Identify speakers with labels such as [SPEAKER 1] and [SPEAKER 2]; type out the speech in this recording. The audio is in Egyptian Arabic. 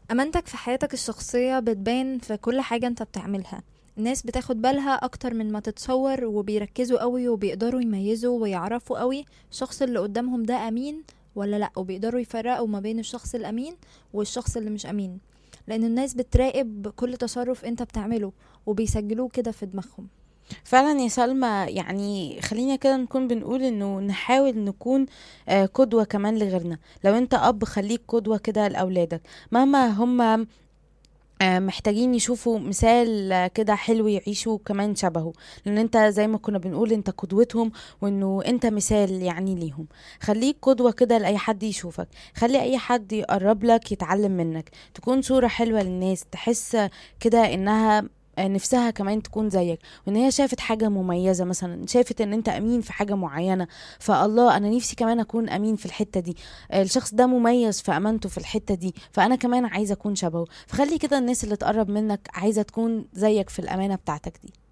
[SPEAKER 1] أمانتك في حياتك الشخصية بتبان في كل حاجة انت بتعملها الناس بتاخد بالها أكتر من ما تتصور وبيركزوا قوي وبيقدروا يميزوا ويعرفوا قوي الشخص اللي قدامهم ده أمين ولا لأ وبيقدروا يفرقوا ما بين الشخص الأمين والشخص اللي مش أمين لأن الناس بتراقب كل تصرف انت بتعمله وبيسجلوه كده في دماغهم
[SPEAKER 2] فعلا يا سلمى يعني خلينا كده نكون بنقول انه نحاول نكون آه، قدوة كمان لغيرنا لو انت اب خليك قدوة كده لأولادك مهما هم آه، محتاجين يشوفوا مثال آه، كده حلو يعيشوا كمان شبهه لان انت زي ما كنا بنقول انت قدوتهم وانه انت مثال يعني ليهم خليك قدوة كده لأي حد يشوفك خلي اي حد يقرب لك يتعلم منك تكون صورة حلوة للناس تحس كده انها آه، نفسها كمان تكون زيك وان هي شافت حاجة مميزة مثلا شافت ان انت امين في حاجة معينة فالله انا نفسي كمان اكون امين في الحتة دي آه، الشخص ده مميز في امانته في الحتة دي فانا كمان عايزة اكون شبهه فخلي كده الناس اللي تقرب منك عايزة تكون زيك في الامانة بتاعتك دي